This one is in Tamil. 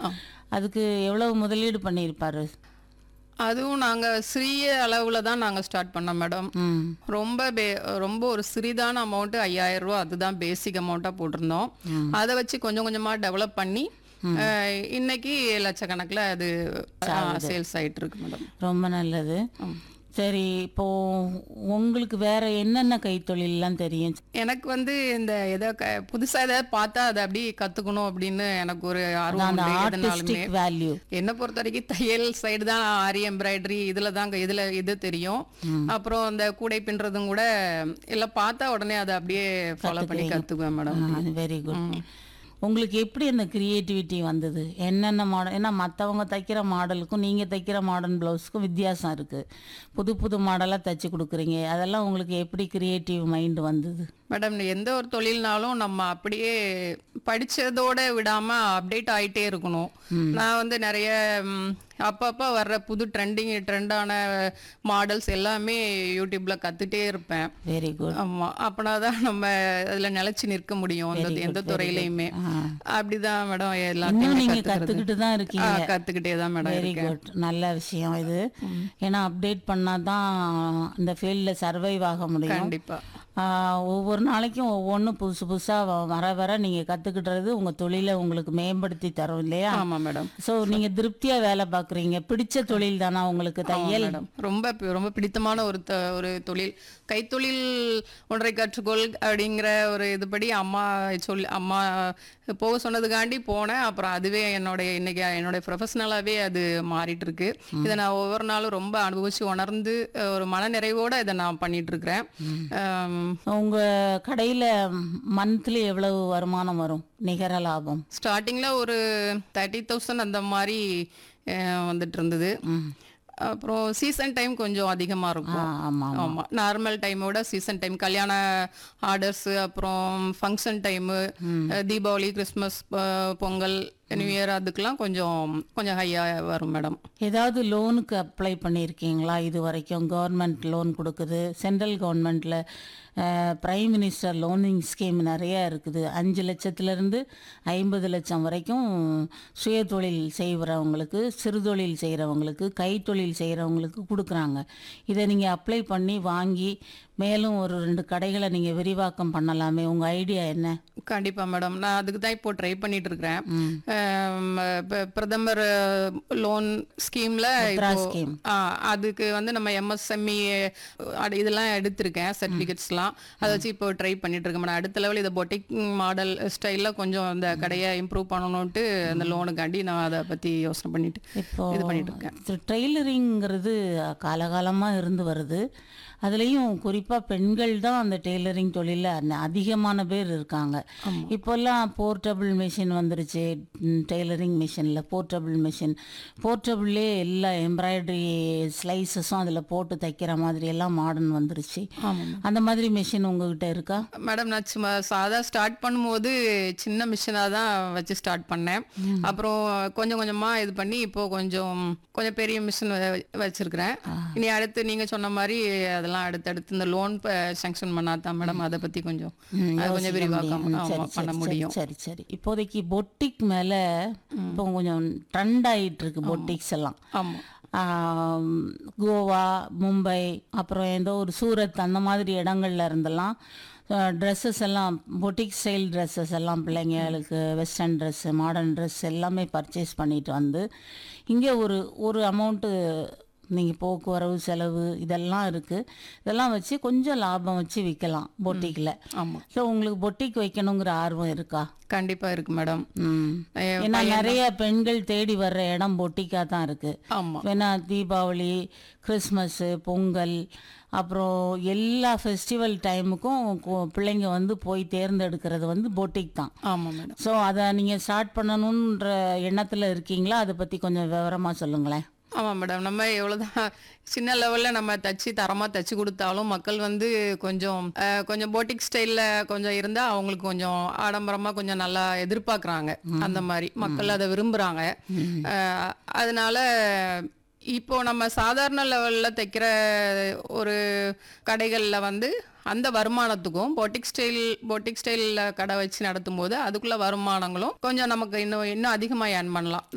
அதுக்கு எவ்வளவு முதலீடு பண்ணியிருப்பாரு அதுவும் நாங்க சிறிய அளவுல தான் நாங்க ஸ்டார்ட் பண்ணோம் மேடம் ம் ரொம்ப பே- ரொம்ப ஒரு சிறிதான அமௌண்ட் ஐயாயிரம் ரூபா அதுதான் பேசிக் அமௌண்ட்டா போட்டிருந்தோம் அதை வச்சு கொஞ்சம் கொஞ்சமா டெவலப் பண்ணி அஹ், இன்னைக்கு லட்சக்கணக்குல அது சேல்ஸ் ஆயிட்டு இருக்கு மேடம் ரொம்ப நல்லது சரி இப்போ உங்களுக்கு வேற என்னென்ன கைத்தொழில்லாம் தெரியும் எனக்கு வந்து இந்த ஏதோ க- புதுசா ஏதாவது பார்த்தா அதை அப்படியே கத்துக்கணும் அப்படின்னு எனக்கு ஒரு ஆர்வம் அந்த உண்டு எதுனாலுமே ஆர்டிஸ்டிக் வேல்யூ என்னை பொறுத்த வரைக்கும் தையல் சைடு தான் ஆரி எம்ப்ராய்டரி இதுல தாங்க இதுல இது தெரியும் அப்புறம் இந்த கூடை பின்றதும் கூட எல்லாம் பார்த்தா உடனே அதை அப்படியே ஃபாலோ பண்ணி கத்துக்குவேன் மேடம் வெரி குட் உங்களுக்கு எப்படி அந்த கிரியேட்டிவிட்டி வந்தது என்னென்ன மாடல் ஏன்னா மற்றவங்க தைக்கிற மாடலுக்கும் நீங்கள் தைக்கிற மாடர்ன் ப்ளவுஸுக்கும் வித்தியாசம் இருக்குது புது புது மாடலாக தைச்சி கொடுக்குறீங்க அதெல்லாம் உங்களுக்கு எப்படி கிரியேட்டிவ் மைண்ட் வந்தது மேடம் எந்த ஒரு தொழில்னாலும் நம்ம அப்படியே படிச்சதோட விடாம அப்டேட் ஆயிட்டே இருக்கணும் நான் வந்து நிறைய ம், அப்பப்ப வர்ற புது ட்ரெண்டிங் ட்ரெண்டான மாடல்ஸ் எல்லாமே யூடியூப்ல கத்துட்டே இருப்பேன் வெரி குட் ஆமா அப்பனாதான் நம்ம அதுல நிலைச்சு நிற்க முடியும் அந்த எந்த துறையிலயுமே அப்படிதான் மேடம் இன்னும் எல்லாத்தையும் நீங்க கத்துக்கிட்டு தான் இருக்கீங்க கத்துக்கிட்டே தான் மேடம் வெரி குட் நல்ல விஷயம் இது ஏன்னா அப்டேட் பண்ணாதான் இந்த ஃபீல்டில் சர்வைவ் ஆக முடியும் கண்டிப்பா ஆஹ் ஒவ்வொரு நாளைக்கும் ஒவ்வொன்றும் புதுசு புதுசாக வர வர நீங்கள் கற்றுக்கிட்டுறது உங்கள் தொழிலை உங்களுக்கு மேம்படுத்தி தரும் இல்லையா ஆமா மேடம் ஸோ நீங்கள் திருப்தியாக வேலை பார்க்குறீங்க பிடிச்ச தொழில் தானா உங்களுக்கு தையல் மேடம் ரொம்ப பி- ரொம்ப பிடித்தமான ஒரு த- ஒரு தொழில் கைத்தொழில் ஒன்றை கற்றுக்கொள் அப்படிங்கிற ஒரு இதுபடி அம்மா சொல்லி அம்மா போக சொன்னதுக்காண்டி போனேன் அப்புறம் அதுவே என்னுடைய இன்னைக்கு என்னுடைய ப்ரொஃபஷனலாகவே அது மாறிட்டு இருக்கு இதை நான் ஒவ்வொரு நாளும் ரொம்ப அனுபவிச்சு உணர்ந்து அஹ், ஒரு மன நிறைவோட இதை நான் பண்ணிட்டு இருக்கிறேன் ஆம், உங்கள் கடையில் மந்த்லி எவ்வளவு வருமானம் வரும் நிகர லாபம் ஸ்டார்டிங்ல ஒரு தேர்ட்டி தௌசண்ட் அந்த மாதிரி அஹ், வந்துட்டு இருந்தது அப்புறம் சீசன் டைம் கொஞ்சம் அதிகமா ஆ இருக்கும் ஆமாம் ஆமா நார்மல் டைமோட சீசன் டைம் கல்யாண ஆர்டர்ஸ் அப்புறம் ஃபங்க்ஷன் டைமு தீபாவளி கிறிஸ்மஸ் ப- பொங்கல் நியூ இயர் அதுக்கெல்லாம் கொஞ்சம் கொஞ்சம் ஹையா வரும் மேடம் ஏதாவது லோனுக்கு அப்ளை பண்ணியிருக்கீங்களா இது வரைக்கும் கவர்மெண்ட் லோன் கொடுக்குது சென்ட்ரல் கவர்மெண்ட்டில் பிரைம் மினிஸ்டர் லோனிங் ஸ்கீம் நிறைய இருக்குது அஞ்சு லட்சத்துலேருந்து ஐம்பது லட்சம் வரைக்கும் சுய தொழில் செய்கிறவங்களுக்கு சிறுதொழில் செய்கிறவங்களுக்கு கைத்தொழில் செய்கிறவங்களுக்கு கொடுக்குறாங்க இதை நீங்கள் அப்ளை பண்ணி வாங்கி மேலும் ஒரு ரெண்டு கடைகளை நீங்கள் விரிவாக்கம் பண்ணலாமே உங்கள் ஐடியா என்ன கண்டிப்பா மேடம் நான் அதுக்கு தான் இப்போ ட்ரை பண்ணிட்டு இருக்கிறேன் ஆம், ப- பிரதமர் லோன் ஸ்கீம்ல முத்ரா இப்போ ஸ்கீம். ஆ, அதுக்கு வந்து நம்ம எம்எஸ்எம்இ இதெல்லாம் எடுத்திருக்கேன் சர்டிபிகேட்ஸ்லாம் அதை வச்சு இப்போ ட்ரை பண்ணிட்டு இருக்கேன் மேடம் அடுத்த லெவல் இதை பொட்டிக் மாடல் ஸ்டைல்ல கொஞ்சம் அந்த கடையை இம்ப்ரூவ் பண்ணணும்ட்டு அந்த லோனுக்காண்டி நான் அதை பத்தி யோசனை பண்ணிட்டு இப்போ இது பண்ணிட்டு இருக்கேன் டெய்லரிங்கிறது காலகாலமாக இருந்து வருது அதுலேயும் குறிப்பாக பெண்கள் தான் அந்த டெய்லரிங் தொழிலில் அதிகமான பேர் இருக்காங்க இப்போல்லாம் போர்ட்டபிள் மிஷின் வந்துருச்சு டெய்லரிங் மிஷினில் போர்ட்டபிள் மிஷின் போர்ட்டபிள்லே எல்லா எம்ப்ராய்டரி ஸ்லைசஸும் அதில் போட்டு தைக்கிற மாதிரி எல்லாம் மாடர்ன் வந்துருச்சு அந்த மாதிரி மிஷின் உங்ககிட்ட இருக்கா மேடம் நான் சும்மா சாதா ஸ்டார்ட் பண்ணும்போது சின்ன மிஷினாக தான் வச்சு ஸ்டார்ட் பண்ணேன் அப்புறம் கொஞ்சம் கொஞ்சமா இது பண்ணி இப்போ கொஞ்சம் கொஞ்சம் பெரிய மிஷின் வச்சிருக்கிறேன் இனி அடுத்து நீங்க சொன்ன மாதிரி அதெல்லாம் அடுத்தடுத்து இந்த லோன் சாங்ஷன் பண்ணாதான் மேடம் அதை பத்தி கொஞ்சம் ம், அது கொஞ்சம் யோசிக்க விரிவாக்கம் முடியும். ஆமா, சரி, பண்ண சரி, முடியும் சரி சரி இப்போதைக்கு பொட்டிக் மேலே இப்போ கொஞ்சம் ட்ரெண்ட் ஆயிட்டு இருக்கு பொட்டிக்ஸ் எல்லாம் ஆமா ஆம், கோவா மும்பை அப்புறம் ஏதோ ஒரு சூரத் அந்த மாதிரி இடங்கள்ல இருந்தெல்லாம் ட்ரெஸ்ஸஸ் எல்லாம் பொட்டிக் ஸ்டைல் ட்ரெஸ்ஸஸ் எல்லாம் பிள்ளைங்களுக்கு வெஸ்டர்ன் ட்ரெஸ்ஸு மாடர்ன் ட்ரெஸ் எல்லாமே பர்ச்சேஸ் பண்ணிட்டு வந்து இங்கே ஒரு ஒரு அமௌண்ட்டு நீங்கள் போக்குவரவு செலவு இதெல்லாம் இருக்குது இதெல்லாம் வச்சு கொஞ்சம் லாபம் வச்சு விற்கலாம் பொட்டிக்கில் ஆமா ஸோ உங்களுக்கு பொட்டிக் வைக்கணுங்கிற ஆர்வம் இருக்கா கண்டிப்பா இருக்கு மேடம் ம் என் ஏன்னா நிறைய பெண்கள் தேடி வர்ற இடம் பொட்டிக்காக தான் இருக்குது ஆமா வேணா தீபாவளி கிறிஸ்மஸ்ஸு பொங்கல் அப்புறம் எல்லா ஃபெஸ்டிவல் டைமுக்கும் கு- பிள்ளைங்க வந்து போய் தேர்ந்தெடுக்கிறது வந்து பொட்டிக் தான் ஆமா மேடம் ஸோ அதை நீங்கள் ஸ்டார்ட் பண்ணணுன்ற எண்ணத்தில் இருக்கீங்களா அதை பற்றி கொஞ்சம் விவரமாக சொல்லுங்களேன் ஆமா மேடம் நம்ம எவ்வளவுதான் சின்ன லெவல்ல நம்ம தச்சு தரமா தச்சு கொடுத்தாலும் மக்கள் வந்து கொஞ்சம் அஹ், கொஞ்சம் போட்டிக் ஸ்டைல்ல கொஞ்சம் இருந்தா அவங்களுக்கு கொஞ்சம் ஆடம்பரமா கொஞ்சம் நல்லா எதிர்பார்க்கறாங்க அந்த மாதிரி மக்கள் அதை விரும்புறாங்க அஹ், அதனால இப்போ நம்ம சாதாரண லெவல்ல தைக்கிற ஒரு கடைகள்ல வந்து அந்த வருமானத்துக்கும் பொட்டிக் ஸ்டைல் பொட்டிக் ஸ்டைலில் கடை வச்சு நடத்தும் போது அதுக்குள்ள வருமானங்களும் கொஞ்சம் நமக்கு இன்னும் இன்னும் அதிகமாக ஏர்ன் பண்ணலாம்